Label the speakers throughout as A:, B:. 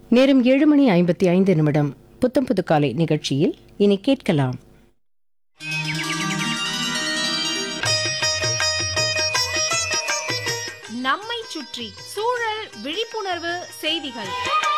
A: நேரம் ஏழு மணி ஐம்பத்தி ஐந்து நிமிடம் புத்தம் புது காலை நிகழ்ச்சியில் இனி கேட்கலாம்
B: நம்மை சுற்றி சூழல் விழிப்புணர்வு செய்திகள்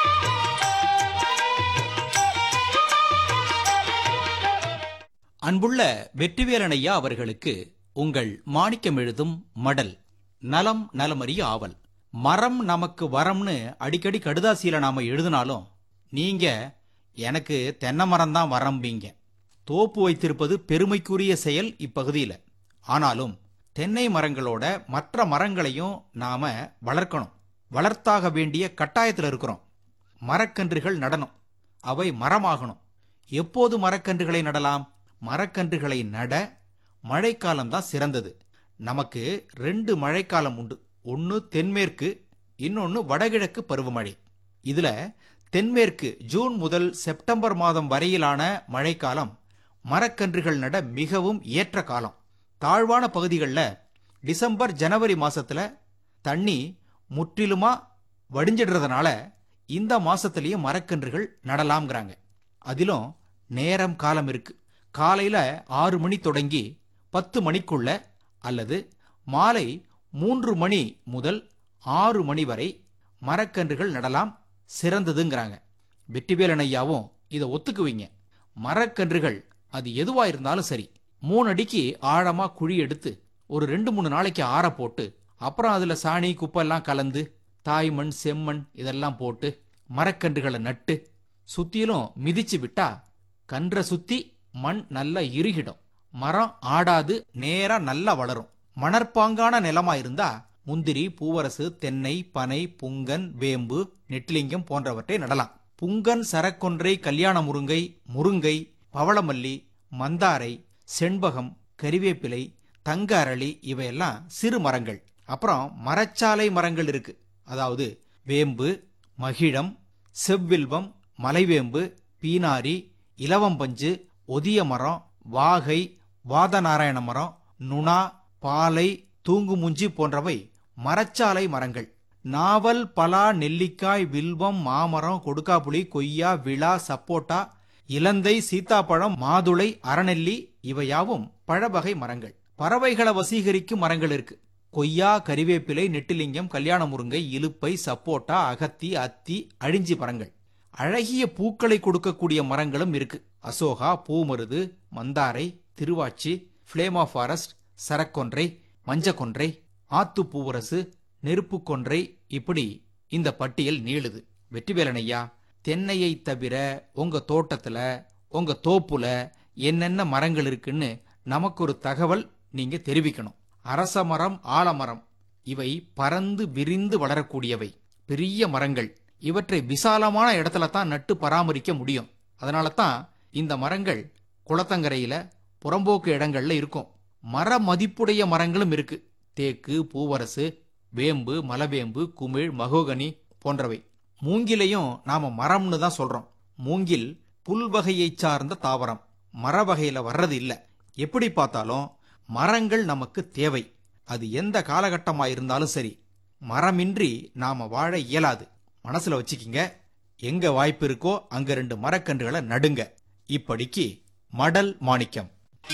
C: அன்புள்ள வெற்றிவேலன் ஐயா அவர்களுக்கு உங்கள் மாணிக்கம் எழுதும் மடல் நலம் நலமறிய ஆவல் மரம் நமக்கு வரம்னு அடிக்கடி கடுதாசியில நாம எழுதினாலும் நீங்க எனக்கு தென்னை மரம் தான் வரம்பீங்க தோப்பு வைத்திருப்பது பெருமைக்குரிய செயல் இப்பகுதியில ஆனாலும் தென்னை மரங்களோட மற்ற மரங்களையும் நாம வளர்க்கணும் வளர்த்தாக வேண்டிய கட்டாயத்தில் இருக்கிறோம் மரக்கன்றுகள் நடணும் அவை மரமாகணும் எப்போது மரக்கன்றுகளை நடலாம் மரக்கன்றுகளை நட மழைக்காலம் தான் சிறந்தது நமக்கு ரெண்டு மழைக்காலம் உண்டு ஒன்று தென்மேற்கு இன்னொன்று வடகிழக்கு பருவமழை இதுல தென்மேற்கு ஜூன் முதல் செப்டம்பர் மாதம் வரையிலான மழைக்காலம் மரக்கன்றுகள் நட மிகவும் ஏற்ற காலம் தாழ்வான பகுதிகளில் டிசம்பர் ஜனவரி மாசத்துல தண்ணி முற்றிலுமா வடிஞ்சிடுறதுனால இந்த மாசத்திலேயும் மரக்கன்றுகள் நடலாம்ங்கிறாங்க அதிலும் நேரம் காலம் இருக்கு காலையில ஆறு மணி தொடங்கி பத்து மணிக்குள்ள அல்லது மாலை மூன்று மணி முதல் ஆறு மணி வரை மரக்கன்றுகள் நடலாம் சிறந்ததுங்கிறாங்க வெற்றிவேலன் ஐயாவும் இதை ஒத்துக்குவீங்க மரக்கன்றுகள் அது எதுவா இருந்தாலும் சரி மூணு அடிக்கு ஆழமா குழி எடுத்து ஒரு ரெண்டு மூணு நாளைக்கு ஆற போட்டு அப்புறம் அதுல சாணி குப்பெல்லாம் கலந்து தாய்மண் செம்மண் இதெல்லாம் போட்டு மரக்கன்றுகளை நட்டு சுத்திலும் மிதிச்சு விட்டா கன்றை சுத்தி மண் நல்லா இறுகிடும் மரம் ஆடாது நேரா நல்லா வளரும் மணற்பாங்கான நிலமா இருந்தா முந்திரி பூவரசு தென்னை பனை புங்கன் வேம்பு நெட்டிலிங்கம் போன்றவற்றை நடலாம் புங்கன் சரக்கொன்றை கல்யாண முருங்கை முருங்கை பவளமல்லி மந்தாரை செண்பகம் கறிவேப்பிலை தங்க அரளி இவையெல்லாம் சிறு மரங்கள் அப்புறம் மரச்சாலை மரங்கள் இருக்கு அதாவது வேம்பு மகிழம் செவ்வில்வம் மலைவேம்பு பீனாரி இலவம்பஞ்சு ஒதிய மரம் வாகை வாதநாராயண மரம் நுணா பாலை தூங்குமுஞ்சி போன்றவை மரச்சாலை மரங்கள் நாவல் பலா நெல்லிக்காய் வில்வம் மாமரம் கொடுக்காப்புளி கொய்யா விழா சப்போட்டா இலந்தை சீத்தாப்பழம் மாதுளை அறநெல்லி இவையாவும் பழவகை மரங்கள் பறவைகளை வசீகரிக்கும் மரங்கள் இருக்கு கொய்யா கறிவேப்பிலை நெட்டிலிங்கம் கல்யாண முருங்கை இலுப்பை சப்போட்டா அகத்தி அத்தி அழிஞ்சி மரங்கள் அழகிய பூக்களை கொடுக்கக்கூடிய மரங்களும் இருக்கு அசோகா பூமருது மந்தாரை திருவாச்சி பிளேமா ஃபாரஸ்ட் சரக்கொன்றை மஞ்சக்கொன்றை ஆத்து பூவரசு நெருப்பு கொன்றை இப்படி இந்த பட்டியல் நீளுது வெற்றிவேலன் ஐயா தென்னையை தவிர உங்க தோட்டத்துல உங்க தோப்புல என்னென்ன மரங்கள் இருக்குன்னு நமக்கு ஒரு தகவல் நீங்க தெரிவிக்கணும் அரச மரம் ஆலமரம் இவை பறந்து விரிந்து வளரக்கூடியவை பெரிய மரங்கள் இவற்றை விசாலமான இடத்துல தான் நட்டு பராமரிக்க முடியும் அதனால தான் இந்த மரங்கள் குளத்தங்கரையில புறம்போக்கு இடங்கள்ல இருக்கும் மர மதிப்புடைய மரங்களும் இருக்கு தேக்கு பூவரசு வேம்பு மலவேம்பு குமிழ் மகோகனி போன்றவை மூங்கிலையும் நாம மரம்னு தான் சொல்றோம் மூங்கில் புல் வகையைச் சார்ந்த தாவரம் மர வகையில வர்றது இல்ல எப்படி பார்த்தாலும் மரங்கள் நமக்கு தேவை அது எந்த காலகட்டமா இருந்தாலும் சரி மரமின்றி நாம வாழ இயலாது மனசுல வச்சுக்கிங்க எங்க வாய்ப்பு இருக்கோ அங்க ரெண்டு மரக்கன்றுகளை நடுங்க இப்படிக்கு மடல் மாணிக்கம்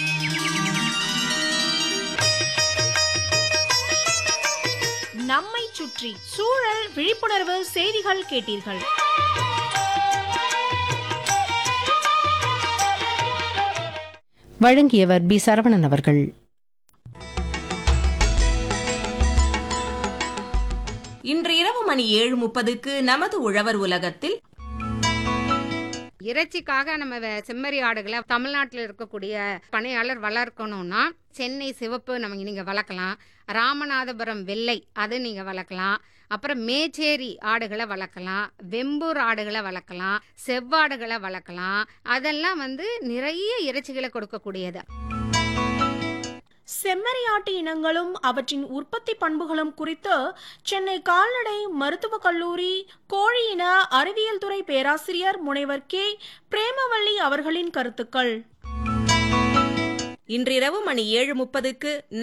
B: நம்மை சுற்றி சூழல் விழிப்புணர்வு செய்திகள் கேட்டீர்கள்
A: வழங்கியவர் பி சரவணன் அவர்கள்
D: இன்று இரவு மணி ஏழு முப்பதுக்கு நமது உழவர் உலகத்தில்
E: இறைச்சிக்காக நம்ம வே- செம்மறி ஆடுகளை தமிழ்நாட்டில் இருக்கக்கூடிய பணியாளர் வளர்க்கணும்னா சென்னை சிவப்பு நம்ம நீங்க வளர்க்கலாம் ராமநாதபுரம் வெள்ளை அது நீங்க வளர்க்கலாம் அப்புறம் மேச்சேரி ஆடுகளை வளர்க்கலாம் வெம்பூர் ஆடுகளை வளர்க்கலாம் செவ்வாடுகளை வளர்க்கலாம் அதெல்லாம் வந்து நிறைய இறைச்சிகளை கொடுக்கக்கூடியது
B: செம்மறியாட்டு இனங்களும் அவற்றின் உற்பத்தி பண்புகளும் குறித்து சென்னை கால்நடை மருத்துவக் கல்லூரி கோழி இன அறிவியல் துறை பேராசிரியர் முனைவர் கே பிரேமவள்ளி அவர்களின் கருத்துக்கள்
D: இன்றிரவு மணி ஏழு முப்பதுக்கு